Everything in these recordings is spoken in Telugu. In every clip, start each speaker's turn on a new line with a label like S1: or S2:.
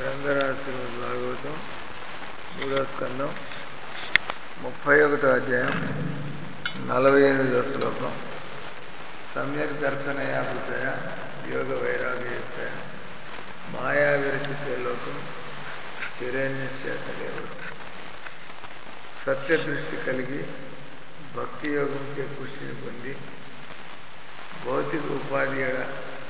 S1: గ్రంథరాశ్రీ భాగవతం మూడో స్కందం ముప్పై ఒకటో అధ్యాయం నలభై ఎనిమిదో శ్లోకం సమ్యక్ దర్శనయాభూతయ యోగ వైరాగ్యయుక్తయ మాయా విరచితే లోకం చిరేణ్యశాతలేవు సత్య దృష్టి కలిగి భక్తి యోగంచే పుష్టిని పొంది భౌతిక ఉపాధి ఎడ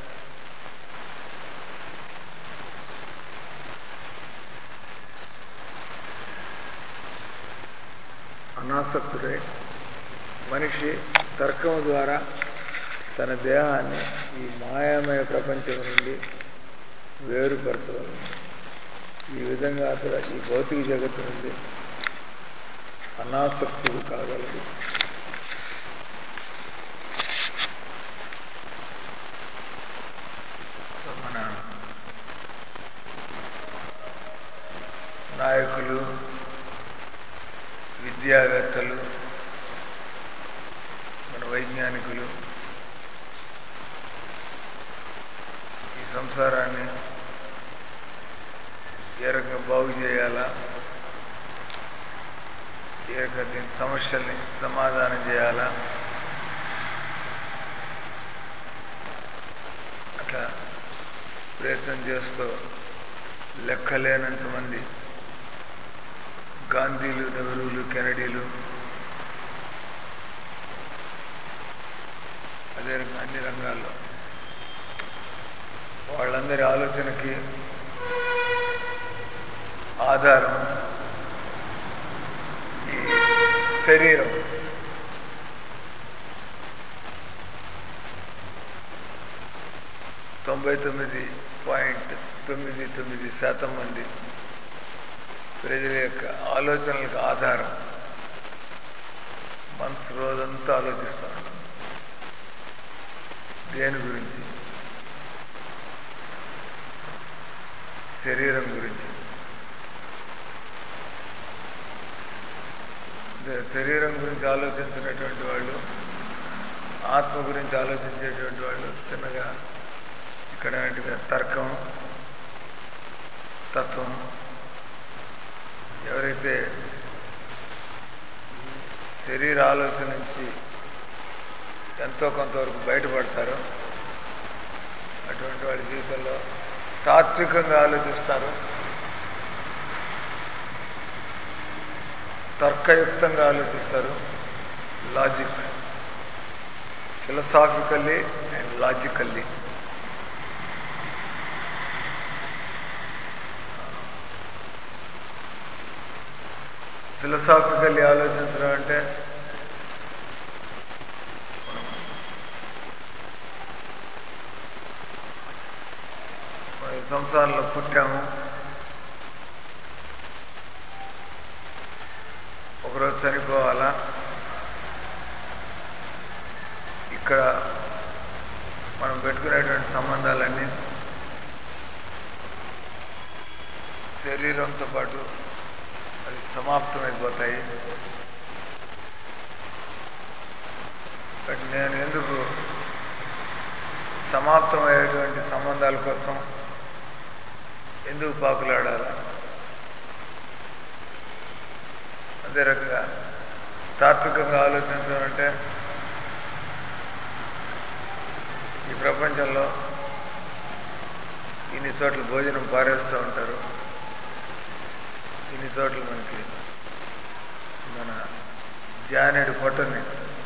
S1: అనాసక్తుడై మనిషి తర్కము ద్వారా తన దేహాన్ని ఈ మాయామయ ప్రపంచం నుండి వేరుపరచగలడు ఈ విధంగా అతడు ఈ భౌతిక జగత్తు నుండి అనాసక్తుడు కాగలడు మన నాయకులు విద్యావేత్తలు మన వైజ్ఞానికులు ఈ సంసారాన్ని ఏ రకంగా బాగు చేయాలా ఏ రకంగా దీని సమస్యల్ని సమాధానం చేయాలా అట్లా ప్రయత్నం చేస్తూ లెక్కలేనంతమంది గాంధీలు నెహ్రూలు కెనడీలు అదే రకంగా అన్ని రంగాల్లో వాళ్ళందరి ఆలోచనకి ఆధారం ఈ శరీరం తొంభై తొమ్మిది పాయింట్ తొమ్మిది తొమ్మిది శాతం మంది ప్రజల యొక్క ఆలోచనలకు ఆధారం మనసు రోజంతా ఆలోచిస్తాను దేని గురించి శరీరం గురించి శరీరం గురించి ఆలోచించినటువంటి వాళ్ళు ఆత్మ గురించి ఆలోచించేటువంటి వాళ్ళు చిన్నగా ఇక్కడ తర్కం తత్వం ఎవరైతే శరీర ఆలోచన నుంచి ఎంతో కొంతవరకు బయటపడతారో అటువంటి వాళ్ళ జీవితంలో తాత్వికంగా ఆలోచిస్తారు తర్కయుక్తంగా ఆలోచిస్తారు logic philosophically and logically philosophically ఆలోచించడం అంటే సంసారంలో పుట్టాము ఒకరోజు చనిపోవాలా ఇక్కడ మనం పెట్టుకునేటువంటి సంబంధాలన్నీ శరీరంతో పాటు అవి సమాప్తమైపోతాయి బట్ నేను ఎందుకు సమాప్తమయ్యేటువంటి సంబంధాల కోసం ఎందుకు పాకులాడాలా అదే రకంగా తాత్వికంగా ఆలోచించడం అంటే ఈ ప్రపంచంలో ఇన్ని చోట్ల భోజనం పారేస్తూ ఉంటారు ఇన్ని చోట్ల మనకి మన జానెడు పొట్టని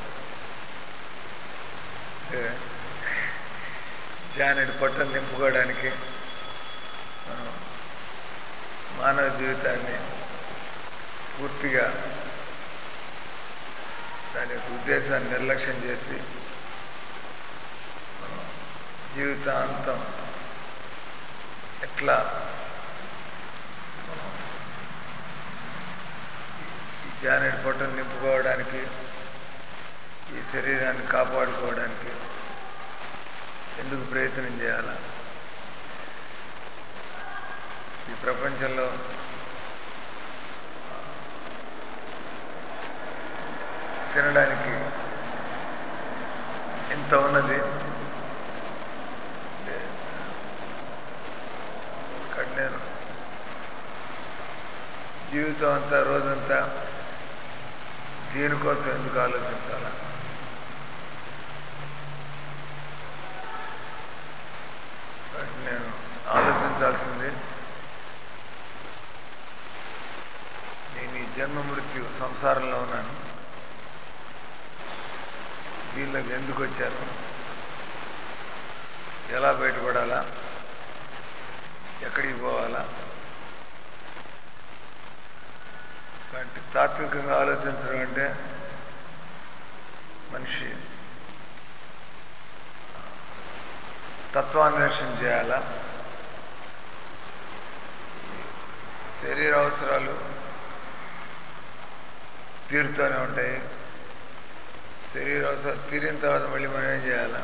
S1: జానెడు పొట్టను నింపుకోవడానికి మనం మానవ జీవితాన్ని పూర్తిగా దాని యొక్క ఉద్దేశాన్ని నిర్లక్ష్యం చేసి మనం జీవితాంతం ఎట్లా మనం ఈ జానెడ్ పొట్టను నింపుకోవడానికి ఈ శరీరాన్ని కాపాడుకోవడానికి ఎందుకు ప్రయత్నం చేయాలా ఈ ప్రపంచంలో తినడానికి ఎంత ఉన్నది ఇక్కడ నేను జీవితం అంతా రోజంతా దీనికోసం ఎందుకు ఆలోచించాలా కాబట్టి నేను ఆలోచించాల్సింది నేను ఈ జన్మ మృత్యు సంసారంలో ఉన్నాను దీనిలోకి ఎందుకు వచ్చాను ఎలా బయటపడాలా ఎక్కడికి పోవాలా కాబట్టి తాత్వికంగా ఆలోచించడం అంటే మనిషి తత్వాన్వేషణ చేయాలా శరీర అవసరాలు తీరుతూనే ఉంటాయి శరీర అవసరాలు తీరిన తర్వాత మళ్ళీ మనం ఏం చేయాలా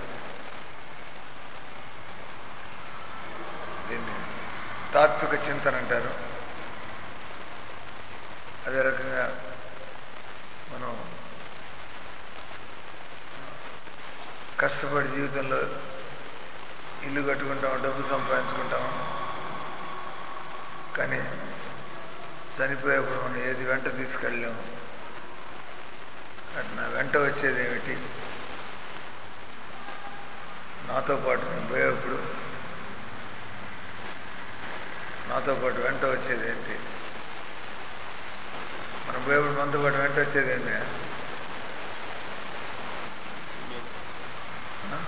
S1: దీన్ని తాత్విక చింతన అంటారు అదే రకంగా మనం కష్టపడి జీవితంలో ఇల్లు కట్టుకుంటాం డబ్బు సంపాదించుకుంటాం కానీ చనిపోయేప్పుడు మనం ఏది వెంట తీసుకెళ్ళాము అది నా వెంట వచ్చేది ఏమిటి నాతో పాటు నేను పోయేప్పుడు నాతో పాటు వెంట వచ్చేది ఏంటి మనం పోయేప్పుడు మనతో పాటు వెంట వచ్చేది ఏంటి ఆ?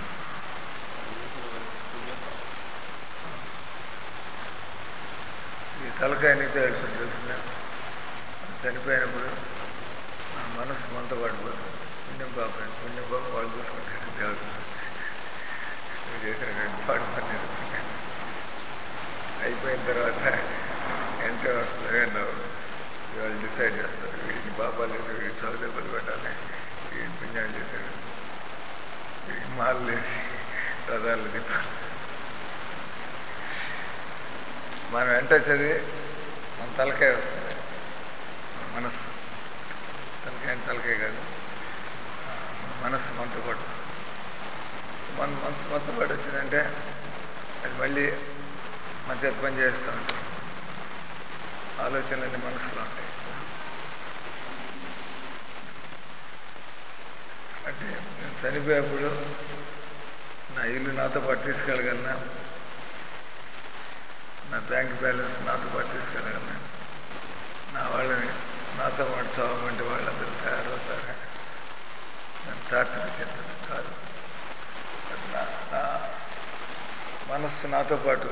S1: ఈ తలకాయ నీతో వెళ్తుంది తెలిసిందా మనం చనిపోయినప్పుడు మన మనస్సు మనతో పాటు పోతుంది పుణ్యం పాపం పుణ్యం పాపం వాళ్ళు చూసుకుంటారు దేవుడు నువ్వు చేసినటువంటి పాడు పని పుణ్యం అయిపోయిన తర్వాత ఎంటే వస్తుంది ఏంటో వాళ్ళు డిసైడ్ చేస్తారు వీడికి పాపాలు చేసి వీడికి చదువు దెబ్బలు పెట్టాలి వీడికి పుణ్యాలు చేశాడు వీడికి మాలు వేసి రథాలు తిప్పాలి మనం వెంట వచ్చేది మన తలకాయ వస్తుంది మన మనస్సు తలకాయ అంటే తలకాయ కాదు మన మనస్సు మనతో పాటు వస్తుంది మన మనసు మనతో పాటు వచ్చిందంటే అది మళ్ళీ మన చేత పని చేస్తూ ఉంటుంది ఆలోచనలన్నీ మనసులో ఉంటాయి అంటే నేను చనిపోయేప్పుడు నా ఇల్లు నాతో పాటు తీసుకెళ్ళగలనా నా బ్యాంక్ బ్యాలెన్స్ నాతో పాటు తీసుకెళ్ళగలనా నా వాళ్ళని నాతో పాటు చావమంటే వాళ్ళందరూ తయారవుతారా నేను తాత్విక చింతన కాదు అది నా నా మనస్సు నాతో పాటు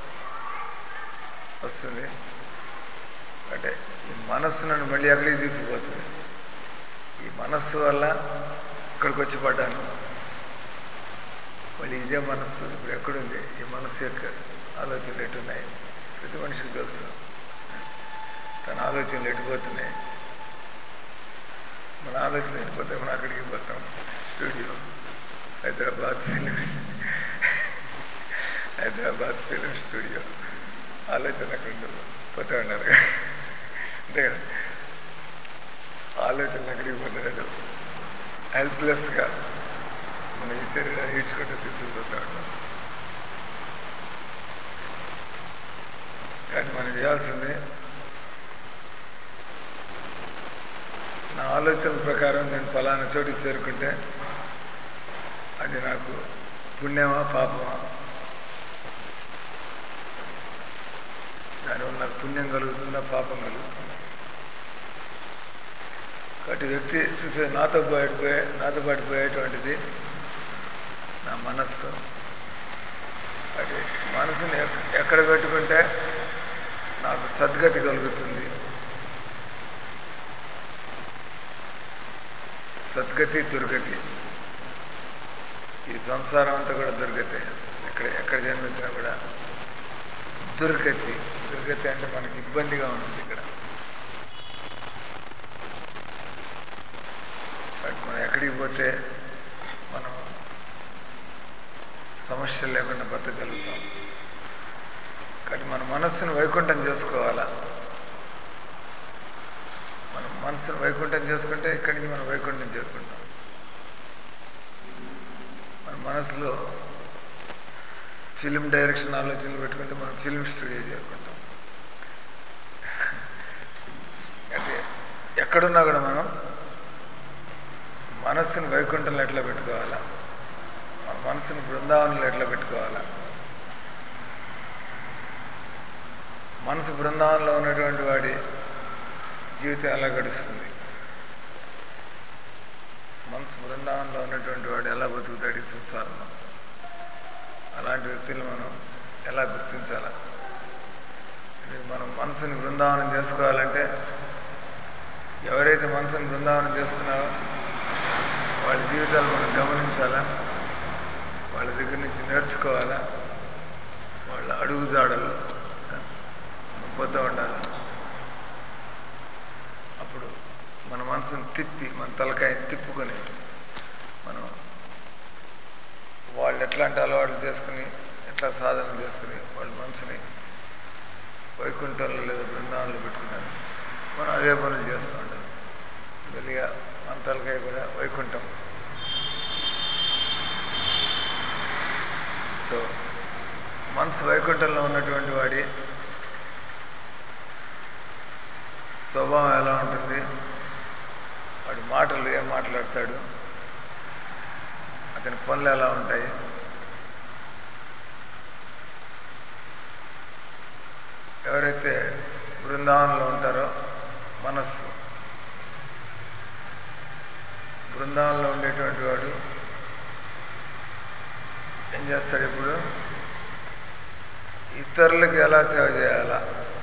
S1: వస్తుంది అంటే ఈ మనస్సు నన్ను మళ్ళీ ఎక్కడికి తీసుకుపోతుంది ఈ మనస్సు వల్ల ఇక్కడికి వచ్చి పడ్డాను మళ్ళీ ఇదే మనస్సు ఇప్పుడు ఎక్కడుంది ఈ మనస్సు యొక్క ఆలోచనలు ఎట్టున్నాయి ప్రతి మనిషికి తెలుసు తన ఆలోచనలు ఎట్టుపోతున్నాయి మన ఆలోచన ఎట్టిపోతే మనం అక్కడికి పోతాం studio Hyderabad film Hyderabad film studio ఆలోచన అక్కడ ఉండదు పోతా ఉన్నారు అంతే కదా ఆలోచనలు అక్కడికి పోతున్నాడు హెల్ప్లెస్గా మన ఈ శరీరాన్ని ఈడ్చుకుంటూ తీసుకుపోతా ఉంటాం కానీ మనం చేయాల్సింది నా ఆలోచనల ప్రకారం నేను ఫలానా చోటికి చేరుకుంటే అది నాకు పుణ్యమా పాపమా దానివల్ల నాకు పుణ్యం కలుగుతుందా పాపం కలుగుతుందా కాబట్టి వ్యక్తి చూసే నాతో పాటు పోయే నాతో పాటు పోయేటువంటిది నా మనస్సు అది మనసుని ఎక్- ఎక్కడ పెట్టుకుంటే నాకు సద్గతి కలుగుతుంది సద్గతి దుర్గతి ఈ సంసారం అంతా కూడా దుర్గతే ఎక్కడ ఎక్కడ జన్మించినా కూడా దుర్గతి దుర్గతి అంటే మనకి ఇబ్బందిగా ఉంటుంది ఇక్కడ బట్ మనం ఎక్కడికి పోతే మనం సమస్యలు లేకుండా బతకగలుగుతాం కానీ మన మనస్సును వైకుంఠం చేసుకోవాలా మన మనసును వైకుంఠం చేసుకుంటే ఇక్కడి నుంచి మనం వైకుంఠం చేరుకుంటాం మన మనసులో ఫిలిం డైరెక్షన్ ఆలోచనలు పెట్టుకుంటే మనం ఫిలిం స్టూడియో చేరుకుంటాం ఎక్కడున్నా కూడా మనం మనస్సును వైకుంఠంలో ఎట్లా పెట్టుకోవాలా మన మనసును బృందావనంలో ఎట్లా పెట్టుకోవాలా మనసు బృందావనంలో ఉన్నటువంటి వాడి జీవితం ఎలా గడుస్తుంది మనసు బృందావనంలో ఉన్నటువంటి వాడు ఎలా బతుకుతాడు ఈ సంసారంలో అలాంటి వ్యక్తులు మనం ఎలా గుర్తించాలా ఇది మనం మనసుని బృందావనం చేసుకోవాలంటే ఎవరైతే మనసుని బృందావనం చేసుకున్నారో వాళ్ళ జీవితాలు మనం గమనించాలా వాళ్ళ దగ్గర నుంచి నేర్చుకోవాలా వాళ్ళ అడుగుజాడలు మనం పోతూ ఉండాలి అప్పుడు మన మనసును తిప్పి మన తలకాయని తిప్పుకొని మనం వాళ్ళు ఎట్లాంటి అలవాట్లు చేసుకుని ఎట్లా సాధన చేసుకుని వాళ్ళ మనసుని వైకుంఠంలో లేదా బృందావనంలో పెట్టుకున్నారు మనం అదే పనులు చేస్తూ ఉంటాం మెల్లిగా మన తలకాయ కూడా వైకుంఠం సో మనసు వైకుంఠంలో ఉన్నటువంటి వాడి స్వభావం ఎలా ఉంటుంది వాడి మాటలు ఏం మాట్లాడతాడు అతని పనులు ఎలా ఉంటాయి ఎవరైతే బృందావనంలో ఉంటారో మనస్సు బృందావనంలో ఉండేటువంటి వాడు ఏం చేస్తాడు ఇప్పుడు ఇతరులకు ఎలా సేవ చేయాలా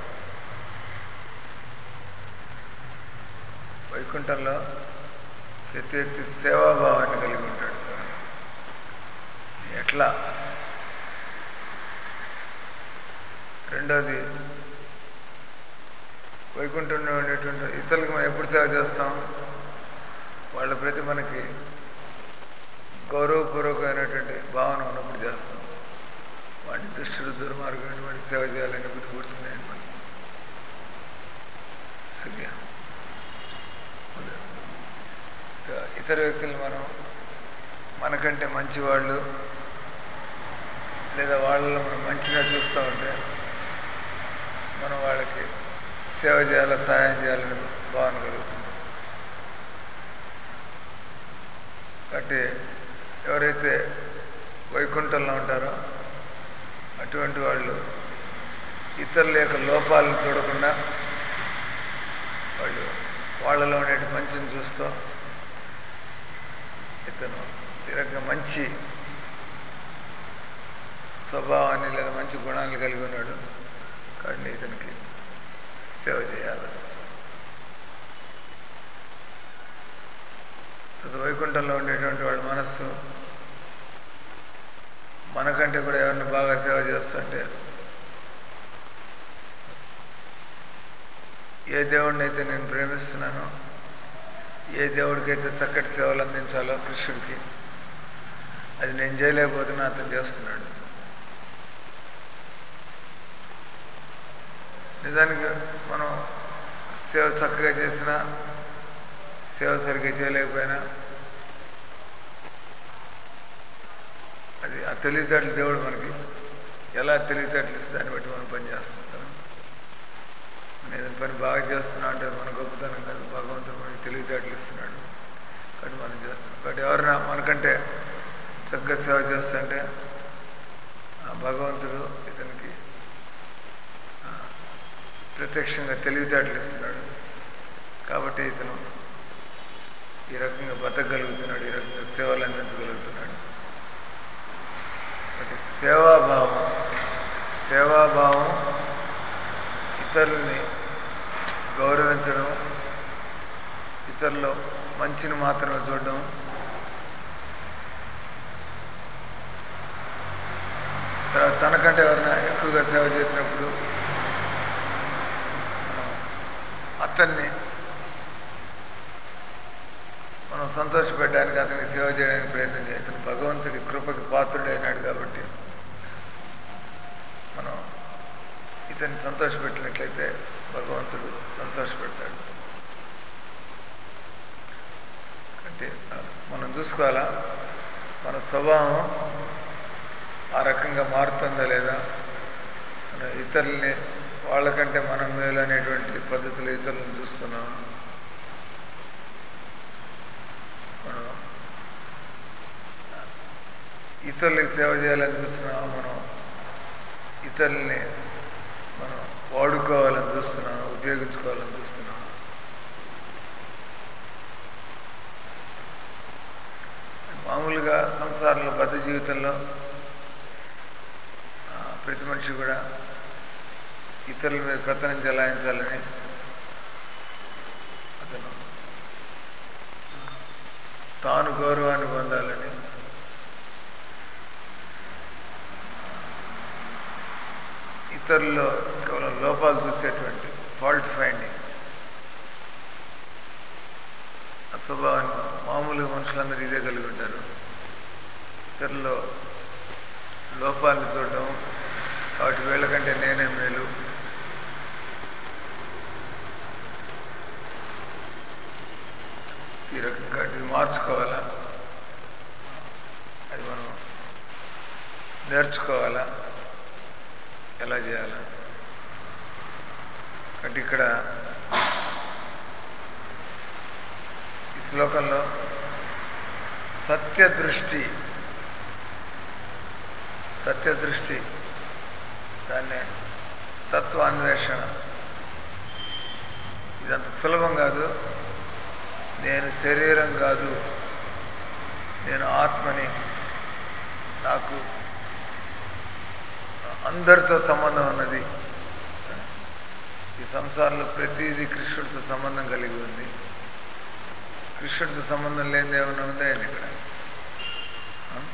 S1: వైకుంఠంలో ప్రతి వ్యక్తి సేవాభావాన్ని కలిగి ఉంటాడు ఎట్లా రెండోది వైకుంఠంలో ఉండేటువంటి ఇతరులకు మనం ఎప్పుడు సేవ చేస్తాం వాళ్ళ ప్రతి మనకి గౌరవపూర్వకమైనటువంటి భావన ఉన్నప్పుడు చేస్తాం వాడి దుష్టుడు దుర్మార్గం వాడికి సేవ చేయాలని బుద్ధి పుడుతున్నాయని మనకి సూర్య ఇతర వ్యక్తులు మనం మనకంటే మంచివాళ్ళు లేదా వాళ్ళలో మనం మంచిగా చూస్తూ ఉంటే మనం వాళ్ళకి సేవ చేయాలి సహాయం చేయాలని భావన కలుగుతుంది కాబట్టి ఎవరైతే వైకుంఠంలో ఉంటారో అటువంటి వాళ్ళు ఇతరుల యొక్క లోపాలను చూడకుండా వాళ్ళు వాళ్ళలో ఉండే మంచిని చూస్తూ ఇతను ఈ రకంగా మంచి స్వభావాన్ని లేదా మంచి గుణాలు కలిగి ఉన్నాడు కాబట్టి ఇతనికి సేవ చేయాలి వైకుంఠంలో ఉండేటువంటి వాడి మనస్సు మనకంటే కూడా ఎవరిని బాగా సేవ చేస్తుంటే ఏ దేవుడిని అయితే నేను ప్రేమిస్తున్నానో ఏ దేవుడికైతే చక్కటి సేవలు అందించాలో కృష్ణుడికి అది నేను చేయలేకపోతున్నా అతను చేస్తున్నాడు నిజానికి మనం సేవ చక్కగా చేసినా సేవ సరిగ్గా చేయలేకపోయినా అది ఆ తెలివితేటలు దేవుడు మనకి ఎలా తెలివితేటలు ఇస్తే దాన్ని బట్టి మనం పని చేస్తుంటాం మనం ఏదైనా పని బాగా చేస్తున్నా అంటే మన గొప్పతనం కాదు భగవంతుడు మనకి తెలివితేటలు ఇస్తున్నాడు కాబట్టి మనం చేస్తున్నాం కాబట్టి ఎవరైనా మనకంటే చక్కగా సేవ చేస్తుంటే ఆ భగవంతుడు ఇతనికి ప్రత్యక్షంగా తెలివితేటలు ఇస్తున్నాడు కాబట్టి ఇతను ఈ రకంగా బతకగలుగుతున్నాడు ఈ రకంగా సేవలు అందించగలుగుతున్నాడు కాబట్టి సేవాభావం సేవాభావం ఇతరుల్ని గౌరవించడం ఇతరులు మంచిని మాత్రమే చూడడం తర్వాత తనకంటే ఎవరైనా ఎక్కువగా సేవ చేసినప్పుడు మనం అతన్ని మనం సంతోషపెట్టడానికి అతనికి సేవ చేయడానికి ప్రయత్నం చేయాలి ఇతను భగవంతుడి కృపకి పాత్రుడైనాడు కాబట్టి మనం ఇతన్ని సంతోషపెట్టినట్లయితే భగవంతుడు సంతోషపెడతాడు అంటే మనం చూసుకోవాలా మన స్వభావం ఆ రకంగా మారుతుందా లేదా మనం ఇతరుల్ని వాళ్ళకంటే మనం మేలు అనేటువంటి పద్ధతులు ఇతరులను చూస్తున్నాం ఇతరులకు సేవ చేయాలని చూస్తున్నామా మనం ఇతరుల్ని మనం వాడుకోవాలని చూస్తున్నామా ఉపయోగించుకోవాలని చూస్తున్నామా మామూలుగా సంసారంలో బద్ధ జీవితంలో ఆ, ప్రతి మనిషి కూడా ఇతరుల మీద పెత్తనం చెలాయించాలని అతను తాను గౌరవాన్ని పొందాలని ఇతరుల్లో కేవలం లోపాలు చూసేటువంటి ఫాల్ట్ ఫైండింగ్ ఆ స్వభావాన్ని మామూలుగా మనుషులందరూ ఇదే కలిగి ఉంటారు ఇతరుల్లో లోపాలను చూడడం వాటి వీళ్ళకంటే నేనే మేలు ఈ రకంగా ఇది మార్చుకోవాలా అది మనం నేర్చుకోవాలా ఎలా చేయాలా కాబట్టి ఇక్కడ ఈ శ్లోకంలో సత్యదృష్టి సత్యదృష్టి దాన్ని తత్వాన్వేషణ ఇదంత సులభం కాదు నేను శరీరం కాదు నేను ఆత్మని నాకు అందరితో సంబంధం ఉన్నది ఈ సంసారంలో ప్రతిదీ కృష్ణుడితో సంబంధం కలిగి ఉంది కృష్ణుడితో సంబంధం లేనిది ఏమైనా ఉందా ఏంది ఇక్కడ ఆ?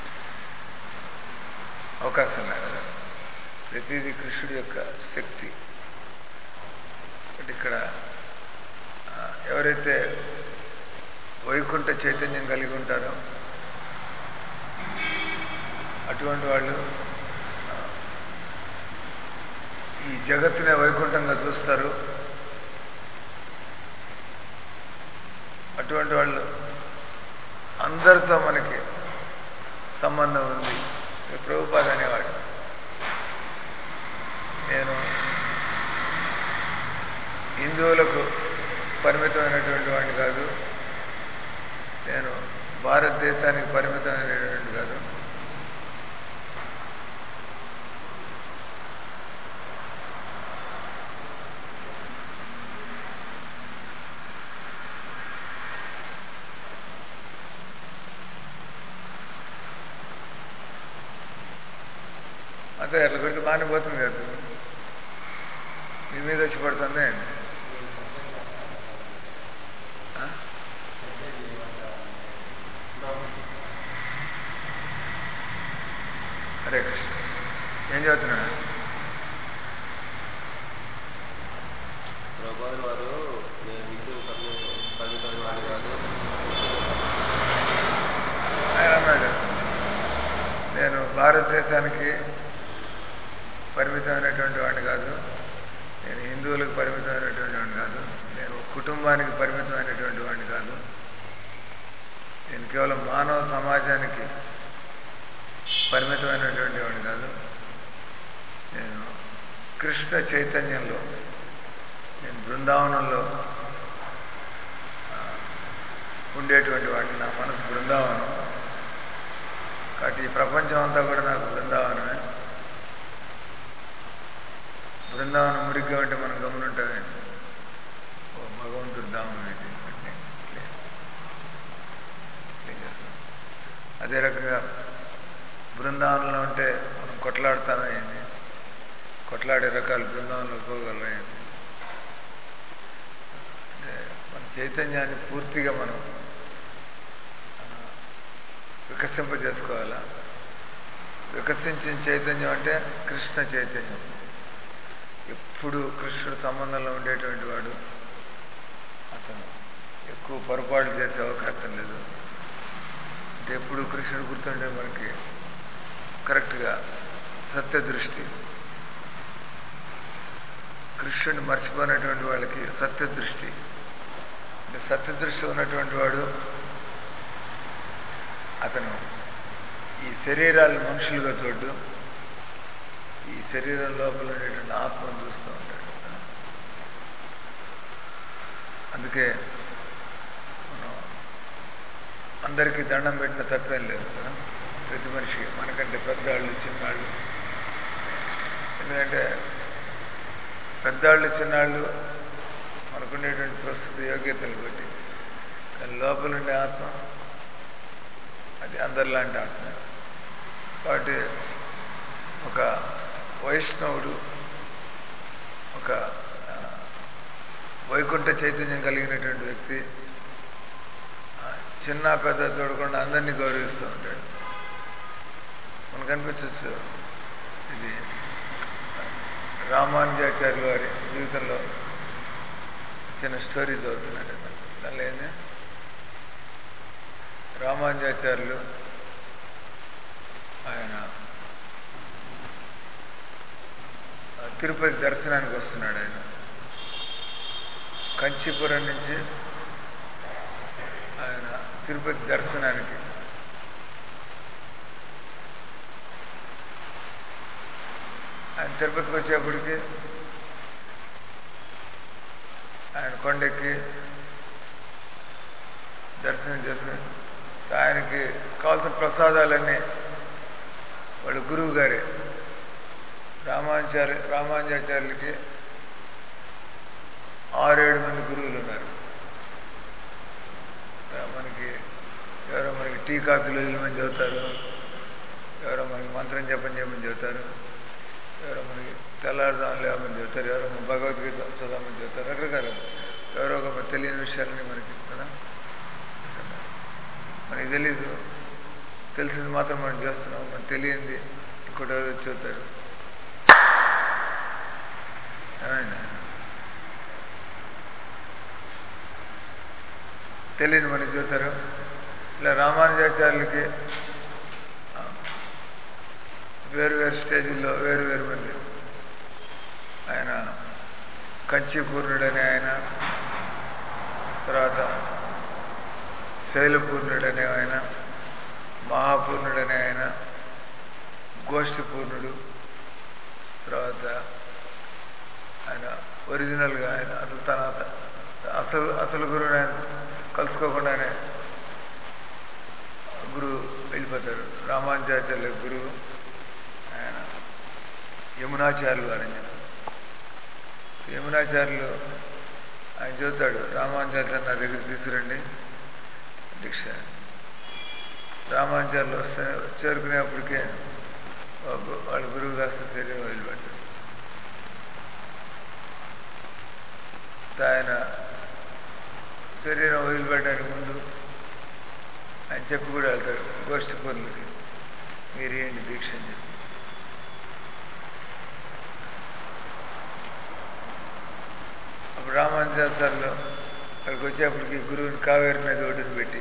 S1: అవకాశం లేదు కదా ప్రతిదీ కృష్ణుడి యొక్క శక్తి అంటే ఇక్కడ ఆ, ఎవరైతే వైకుంఠ చైతన్యం కలిగి ఉంటారో అటువంటి వాళ్ళు ఆ, ఈ జగత్తునే వైకుంఠంగా చూస్తారు అటువంటి వాళ్ళు అందరితో మనకి సంబంధం ఉంది ఈ ప్రభుపాద అనేవాడు నేను హిందువులకు పరిమితమైనటువంటి వాడిని కాదు నేను భారతదేశానికి పరిమితమైనటువంటి కాదు అదే అట్లా కొడితే బాగానే పోతుంది కదా మీ మీద వచ్చి పడుతుంది ఆ? హరే కృష్ణ ఏం చదువుతున్నాడు
S2: ప్రభుత్వ వారు నేను హిందూ పరిమితమైన వాడిని కాదు
S1: ఆయన అన్నాడు నేను భారతదేశానికి పరిమితమైనటువంటి వాడిని కాదు నేను హిందువులకు పరిమితమైనటువంటి వాడిని కాదు నేను కుటుంబానికి పరిమితమైనటువంటి వాడిని కాదు నేను కేవలం మానవ సమాజానికి పరిమితమైనటువంటి వాడిని కాదు నేను కృష్ణ చైతన్యంలో నేను బృందావనంలో ఆ, ఉండేటువంటి వాడిని నా మనసు బృందావనం కాబట్టి ఈ ప్రపంచం అంతా కూడా నాకు బృందావనమే బృందావనం మురిగ్గా ఉంటే మనం గమనుంటామే ఓ భగవంతుడు దామం ఇది అంటే క్లీన్ క్లీన్ చేస్తాం అదే రకంగా బృందావనంలో ఉంటే మనం కొట్లాడుతామే ఏంది కొట్లాడే రకాలు బృందావనంలో పోగలరా ఏంది అంటే మన చైతన్యాన్ని పూర్తిగా మనం ఆ, వికసింపజేసుకోవాలా వికసించిన చైతన్యం అంటే కృష్ణ చైతన్యం ఎప్పుడు కృష్ణుడు సంబంధంలో ఉండేటువంటి వాడు అతను ఎక్కువ పొరపాటు చేసే అవకాశం లేదు అంటే ఎప్పుడు కృష్ణుడు గుర్తుంటే మనకి కరెక్ట్గా సత్యదృష్టి కృష్ణుడిని మర్చిపోయినటువంటి వాళ్ళకి సత్యదృష్టి అంటే సత్యదృష్టి ఉన్నటువంటి వాడు అతను ఈ శరీరాలు మనుషులుగా చూడ్డు ఈ శరీరం లోపల ఉండేటువంటి ఆత్మను చూస్తూ ఉంటాడు అందుకే మనం అందరికీ దండం పెట్టిన తప్పేం లేదు కదా ప్రతి మనిషికి మనకంటే పెద్దవాళ్ళు చిన్నాళ్ళు ఎందుకంటే పెద్దవాళ్ళు చిన్నాళ్ళు మనకుండేటువంటి ప్రస్తుత యోగ్యతలు బట్టి కానీ లోపల ఉండే ఆత్మ అది అందరిలాంటి ఆత్మ కాబట్టి ఒక వైష్ణవుడు ఒక ఆ, వైకుంఠ చైతన్యం కలిగినటువంటి వ్యక్తి ఆ, చిన్న పెద్ద చూడకుండా అందరినీ గౌరవిస్తూ ఉంటాడు మనకు అనిపించవచ్చు ఇది రామానుజాచార్యుల వారి జీవితంలో చిన్న స్టోరీ చదువుతున్నాడు దానిలో ఏంది రామానుజాచార్యులు ఆయన ఆ, తిరుపతి దర్శనానికి వస్తున్నాడు ఆయన కంచీపురం నుంచి ఆయన తిరుపతి దర్శనానికి ఆయన తిరుపతికి వచ్చేప్పటికి ఆయన కొండెక్కి దర్శనం చేసుకుని ఆయనకి కావాల్సిన ప్రసాదాలన్నీ వాళ్ళ గురువు గారే రామానుచార్య రామానుజాచార్యులకి ఆరేడు మంది గురువులు ఉన్నారు ఆ, మనకి ఎవరో మనకి టీ కాఫీలు వదిలిమని చెబుతారు ఎవరో మనకి మంత్రం చెప్పని చెప్పని చెబుతారు ఎవరో మనకి తెల్లారుదాం లేవమని చెబుతారు ఎవరో మన భగవద్గీత చదవమని చెబుతారు రకరకాల ఎవరో ఒక మనకి తెలియని విషయాలని మనకి కదా మనకి తెలీదు తెలిసింది మాత్రం మనం చేస్తున్నాం మనకు తెలియంది ఇంకోటి ఎవరు వచ్చి చెబుతారు ఏమైంది తెలియదు మనకి చెబుతారు ఇలా రామానుజాచార్యులకి ఆ, వేరు వేరు స్టేజీల్లో వేరు వేరు మంది ఆయన కంచి పూర్ణుడని ఆయన తర్వాత శైలపూర్ణుడనే ఆయన మహాపూర్ణుడనే ఆయన గోష్ఠి పూర్ణుడు తర్వాత ఆయన ఒరిజినల్గా ఆయన అసలు తన అస- అసలు అసలు గురువుని ఆయన కలుసుకోకుండానే గురువు వెళ్ళిపోతారు రామానుజాచార్యుల గురువు ఆయన యమునాచార్యులు వారని చెప్పి యమునాచార్యులు ఆయన చెబుతాడు రామానుజాచార్య నా దగ్గర తీసుకురండి దీక్ష రామానుజార్యులు వస్తే చేరుకునేప్పటికే వా- వాళ్ళ గురువు కాస్త శరీరం వదిలిపెట్టారు ఆయన శరీరం వదిలిపెట్టడానికి ముందు ఆయన చెప్పి కూడా వెళ్తాడు గోష్ఠి పనులకి మీరు ఏంటి దీక్ష అని చెప్పి అప్పుడు రామానుజాచార్యులు అక్కడికి వచ్చేప్పటికి గురువుని కావేరి మీద ఒడ్డును పెట్టి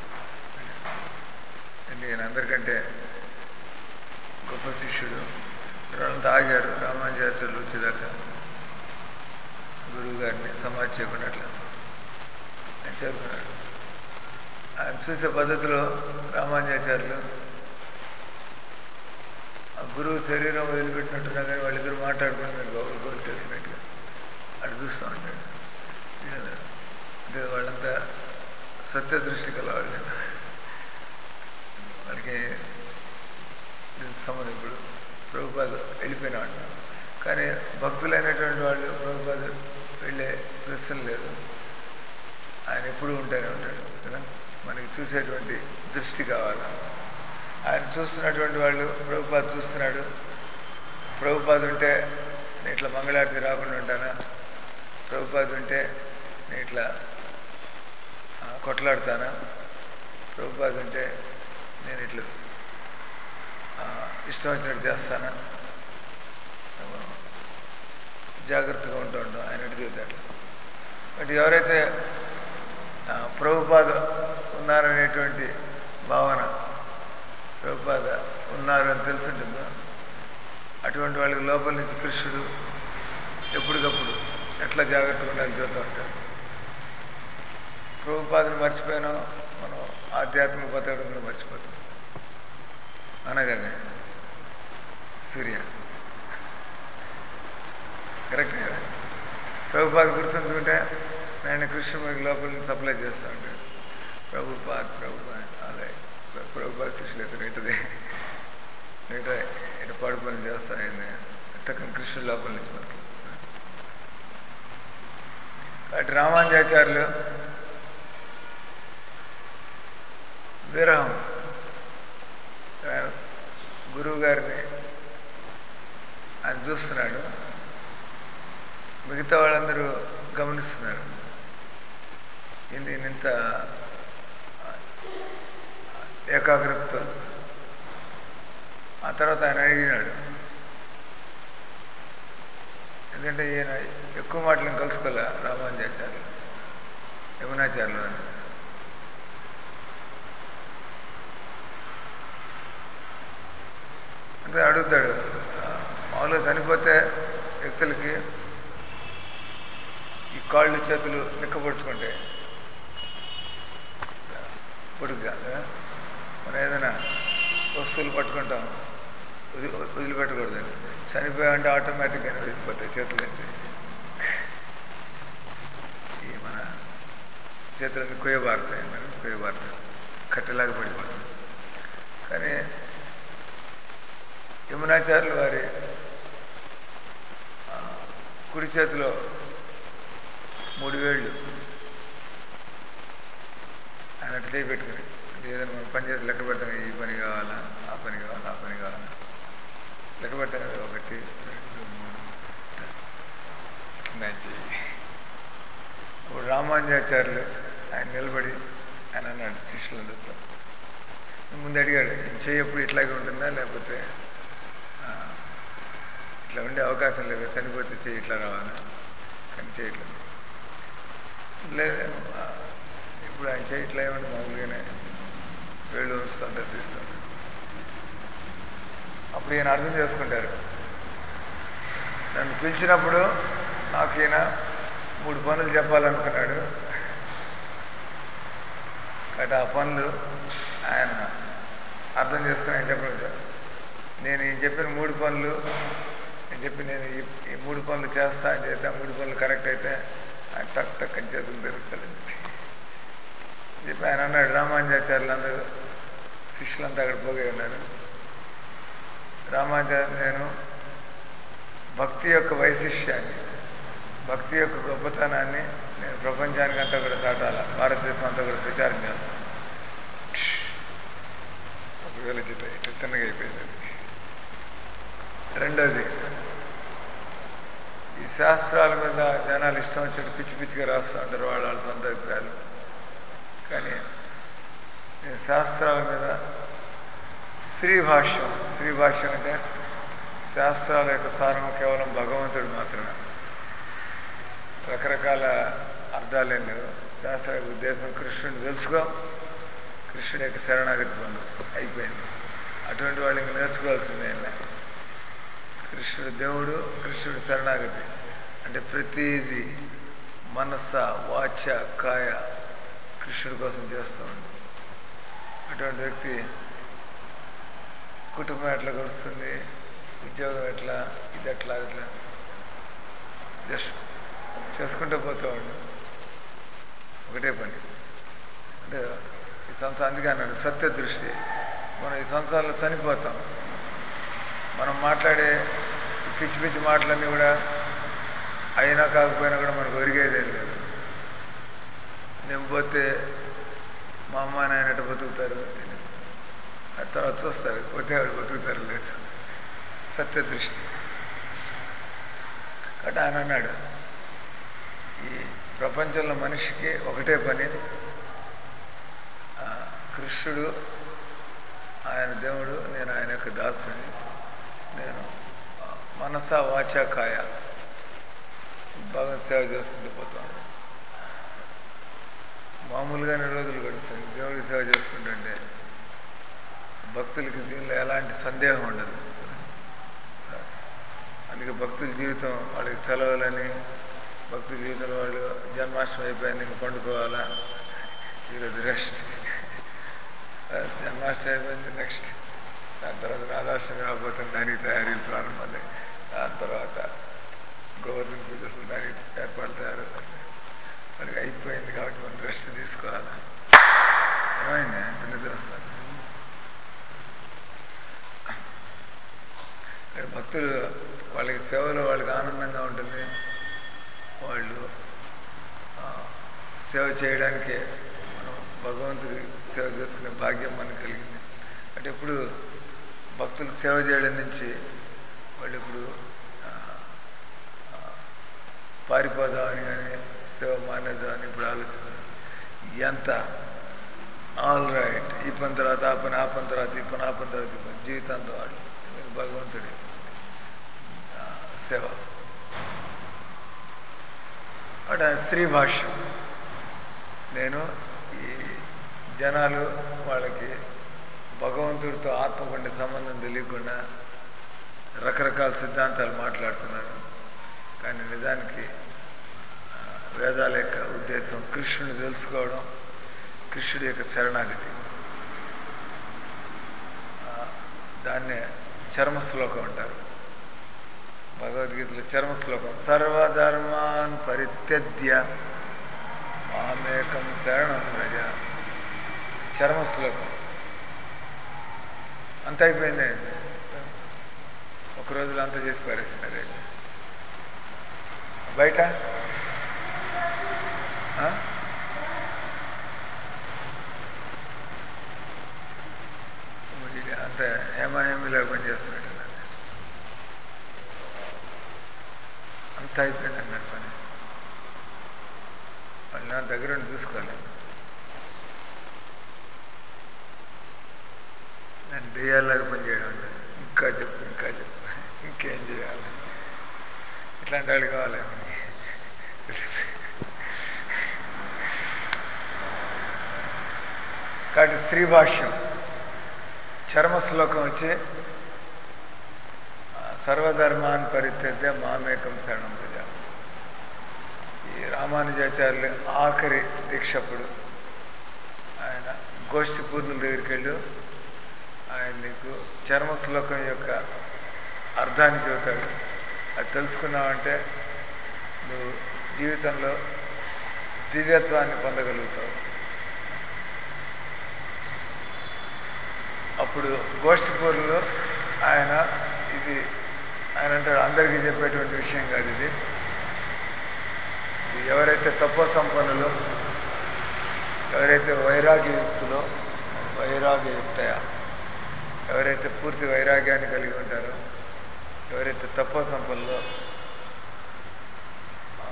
S1: నేను అందరికంటే గొప్ప శిష్యుడు వాళ్ళంతా ఆగారు రామానుజాచార్యులు వచ్చేదాకా గురువు గారిని సమాధి చేయకుండా అట్లా ఆయన చేరుకున్నాడు ఆయన చూసే పద్ధతిలో రామానుజాచార్యులు ఆ గురువు శరీరం వదిలిపెట్టినట్టున్నా కానీ వాళ్ళిద్దరు మాట్లాడుకుంటున్నారు గౌరవ గౌరవ తెలిసినట్టుగా అటు చూస్తూ ఉంటాడు కదా. అంటే వాళ్ళంతా సత్య దృష్టి కలవాళ్ళు వాళ్ళకి దీనికి సంబంధం ఇప్పుడు ప్రభుపాద వెళ్ళిపోయినాడు కానీ భక్తులైనటువంటి వాళ్ళు ప్రభుపాద వెళ్ళే ప్రశ్న లేదు ఆయన ఎప్పుడూ ఉంటూనే ఉంటాడు కదా మనకి చూసేటువంటి దృష్టి కావాలి ఆయన చూస్తున్నటువంటి వాళ్ళు ప్రభుపాద చూస్తున్నాడు ప్రభుపాద ఉంటే నేను ఇట్లా మంగళారతి రాకుండా ఉంటానా ప్రభుపాద ఉంటే నేను ఇట్లా ఆ, కొట్లాడతానా ప్రభుపాద ఉంటే నేను ఇట్లా ఆ, ఇష్టం వచ్చినట్టు చేస్తానా జాగ్రత్తగా ఉంటూ ఉంటాం ఆయన అటు చెబుతాడు బట్ ఎవరైతే ఆ, ప్రభుపాద ఉన్నారనేటువంటి భావన ప్రభుపాద ఉన్నారు అని తెలుసుంటుందో అటువంటి వాళ్ళకి లోపల నుంచి కృష్ణుడు ఎప్పటికప్పుడు ఎట్లా జాగ్రత్తగా ఉండాలి చూస్తూ ఉంటాడు ప్రభుపాదను మర్చిపోయినాం మనం ఆధ్యాత్మిక బతకడం కూడా మర్చిపోతాం అనగానే సూర్య కరెక్ట్ కదా ప్రభుపాద గుర్తుంచుకుంటే నేను కృష్ణుడికి లోపల నుంచి సప్లై చేస్తూ ఉంటాడు ప్రభుపాద్ ప్రభుపాద్ అలాగే ప్రభుత్వ శిష్యులు ఇతను ఇటది ఇట ఇట పాడు పని చేస్తా అయింది టక్కన కృష్ణుడు లోపల నుంచి మనకి అటు రామానుజాచార్యులు విరహం ఆయన గురువు గారిని ఆయన చూస్తున్నాడు మిగతా వాళ్ళందరూ గమనిస్తున్నారు ఇది ఇంత ఏకాగ్రతతో ఆ తర్వాత ఆయన అడిగినాడు ఎందుకంటే ఈయన ఎక్కువ మాటలను కలుసుకోలే రామానుజాచార్యులు యమునాచార్యులు అని అంటే అడుగుతాడు ఆ, మామూలుగా చనిపోతే వ్యక్తులకి ఈ కాళ్ళు చేతులు నిక్కపొడుచుకుంటాయి పొడుగ్గా కదా? మనం ఏదైనా వస్తువులు పట్టుకుంటాం వది వదిలిపెట్టకూడదండి చనిపోయామంటే ఆటోమేటిక్గా వెళ్ళిపోతాయి చేతులు నుంచి ఈ మన చేతులన్నీ కొయ్యబారుతాయి మనం కొయ్యబారుతాయి కట్టెలాగా పడిపోతుంది కానీ యమునాచార్యులు వారి ఆ, కుడి చేతిలో మూడు వేళ్ళు ఆయన అట్లా చేయి పెట్టుకుని అంటే ఏదైనా మనం పని చేసి లెక్క పెడతాం ఈ పని కావాలా ఆ పని కావాలా ఆ పని కావాలా లెక్క పెడతాం కదా ఒకటి రెండు మూడు ఇట్లా చెయ్యి అప్పుడు రామానుజాచార్యులు ఆయన నిలబడి ఆయన అన్నాడు శిష్యులందరితో ముందు అడిగాడు "ఈయన చెయ్యి ఎప్పుడు ఇట్లాగే ఉంటుందా లేకపోతే ఆ, ఇట్లా ఉండే అవకాశం లేదా చనిపోతే చెయ్యి ఇట్లా రావాలా కానీ చేయట్లేదు లేదు ఆ, ఇప్పుడు ఆయన చేయి ఇట్లా ఏమంటే మామూలుగానే వేళ్ళు ఉంచుతుంటారు తీస్తుంటారు అప్పుడు ఈయన అర్థం చేసుకుంటారు నన్ను పిలిచినప్పుడు నాకు ఈయన మూడు పనులు చెప్పాలనుకున్నాడు కాబట్టి ఆ పనులు ఆయన అర్థం చేసుకుని ఆయన చెప్పడం నేను ఈయన చెప్పిన మూడు పనులు నేను చెప్పి నేను ఈ ఈ మూడు పనులు చేస్తా అని చేస్తే ఆ మూడు పనులు కరెక్ట్ అయితే ఆయన టక్ టక్ అని చేతులు తెరుస్తాడని చెప్పి చెప్పి ఆయన అన్నాడు రామానుజాచార్యులు అందరూ శిష్యులంతా అక్కడ పోగే ఉన్నారు రామానుజాచార్య నేను భక్తి యొక్క వైశిష్యాన్ని భక్తి యొక్క గొప్పతనాన్ని నేను ప్రపంచానికి అంతా కూడా దాటాల భారతదేశం అంతా కూడా ప్రచారం చేస్తాను ఒకవేళ చిత్త ఇట్లా తిన్నగా అయిపోయింది అది రెండోది ఈ శాస్త్రాల మీద జనాలు ఇష్టం వచ్చినట్టు పిచ్చి పిచ్చిగా రాస్తూ ఉంటారు వాళ్ళ వాళ్ళ సొంత అభిప్రాయాలు కానీ నేను శాస్త్రాల మీద శ్రీ భాష్యం శ్రీ భాష్యం అంటే శాస్త్రాల యొక్క సారం కేవలం భగవంతుడు మాత్రమే రకరకాల అర్థాలు ఏం లేవు శాస్త్ర యొక్క ఉద్దేశం కృష్ణుడు తెలుసుకో కృష్ణుడి యొక్క శరణాగతి పొందు అయిపోయింది అటువంటి వాళ్ళు ఇంక నేర్చుకోవాల్సిందే ఏం లే. కృష్ణుడు దేవుడు కృష్ణుడు శరణాగతి అంటే ప్రతిదీ మనస్స వాచ కాయ కృష్ణుడి కోసం చేస్తూ ఉంది అటువంటి వ్యక్తి కుటుంబం ఎట్లా గడుస్తుంది ఉద్యోగం ఎట్లా ఇది ఎట్లా ఇట్లా జస్ట్ చేసుకుంటూ పోతూ ఉండు ఒకటే పని అంటే ఈ సంవత్సరం అందుకే అన్నాడు సత్య దృష్టి మనం ఈ సంవత్సరాల్లో చనిపోతాం మనం మాట్లాడే ఈ పిచ్చి పిచ్చి మాటలన్నీ కూడా అయినా కాకపోయినా కూడా మనకు ఒరిగేదేం లేదు నేను పోతే మా అమ్మ నాయన ఎట్ట బతుకుతారు ఆ తర్వాత చూస్తారు పోతే వాళ్ళు బతుకుతారు లేదు సత్య దృష్టి కాబట్టి ఆయన అన్నాడు ఈ ప్రపంచంలో మనిషికి ఒకటే పని ఆ, కృష్ణుడు ఆయన దేవుడు నేను ఆయన యొక్క దాసుని నేను ఆ, మనస వాచ కాయ భగవత్ సేవ చేసుకుంటూ పోతాను మామూలుగానే రోజులు గడుస్తుంది దేవుడికి సేవ చేసుకుంటుంటే భక్తులకి దీనిలో ఎలాంటి సందేహం ఉండదు అందుకే భక్తుల జీవితం వాళ్ళకి సెలవులని భక్తుల జీవితంలో వాళ్ళు జన్మాష్టమి అయిపోయింది ఇంక పండుకోవాలా ఈరోజు రెస్ట్ జన్మాష్టమి అయిపోయింది నెక్స్ట్ దాని తర్వాత రాధాష్టమి రాబోతుంది దానికి తయారీలు ప్రారంభమయ్యాయి దాని తర్వాత గోవర్ధన పూజ అసలు దానికి ఏర్పాటు తయారు మనకి అయిపోయింది కాబట్టి మనం రెస్ట్ తీసుకోవాలా ఏమైంది ఎంత నిద్ర వస్తుంది సేవలో వాళ్ళకి ఆనందంగా ఉంటుంది వాళ్ళు ఆ, సేవ చేయడానికి మనం భగవంతుడి సేవ చేసుకునే భాగ్యం మనకు కలిగింది అంటే ఇప్పుడు భక్తులు సేవ చేయడం నుంచి వాళ్ళు ఇప్పుడు ఆ, ఆ, పారిపోదామని కానీ సేవ మానేద్దామని ఇప్పుడు ఆలోచిస్తున్నారు ఎంత ఆల్ రైట్ ఈ పని తర్వాత ఆ పని ఆ పని తర్వాత ఈ పని ఆ పని తర్వాత ఈ పని జీవితాంతం వాళ్ళు ఇది భగవంతుడి ఆ, సేవ అక్కడ శ్రీ భాష్యం నేను ఈ జనాలు వాళ్ళకి భగవంతుడితో ఆత్మకుండే సంబంధం తెలియకుండా రకరకాల సిద్ధాంతాలు మాట్లాడుతున్నారు కానీ నిజానికి ఆ, వేదాల యొక్క ఉద్దేశం కృష్ణుని తెలుసుకోవడం కృష్ణుడి యొక్క శరణాగతి ఆ, దాన్నే చర్మ శ్లోకం అంటారు భగవద్గీతలో చర్మ శ్లోకం సర్వధర్మాన్ పరిత్యజ్య మామేకం శరణం రజ చర్మ శ్లోకం అంత అయిపోయింది ఒక రోజులో అంతా చేసి పారేస్తున్నారు బయట ఆ? వీడు అంత హేమహేమిలా పనిచేస్తున్నాడు అంత అయిపోయింది అన్నారు పని వాళ్ళు నా దగ్గర ఉండి చూసుకోవాలి నేను దెయ్యాలాగా పనిచేయడం అంటే ఇంకా చెప్పు ఇంకా చెప్పు ఇంకేం చేయాలి ఇట్లాంటి వాళ్ళు కావాలి కాబట్టి శ్రీ భాష్యం చర్మ శ్లోకం వచ్చి ఆ, సర్వధర్మాన్ పరిత్యజ్య మామేకం శరణం ప్రజ ఈ రామానుజాచార్యులు ఆఖరి దీక్షప్పుడు ఆయన గోష్ఠి పూర్ణుల దగ్గరికి వెళ్ళు ఆయన నీకు చర్మ శ్లోకం యొక్క అర్థాన్ని చెబుతాడు అది తెలుసుకున్నావంటే నువ్వు జీవితంలో దివ్యత్వాన్ని పొందగలుగుతావు అప్పుడు గోష్ఠిపూర్లో ఆయన ఇది ఆయన అంటాడు అందరికీ చెప్పేటువంటి విషయం కాదు ఇది ఇది ఎవరైతే తప్ప సంపన్నులో ఎవరైతే వైరాగ్యయుక్తులో వైరాగ్యయుక్తయ ఎవరైతే పూర్తి వైరాగ్యాన్ని కలిగి ఉంటారో ఎవరైతే తప్ప సంపన్నులో ఆ,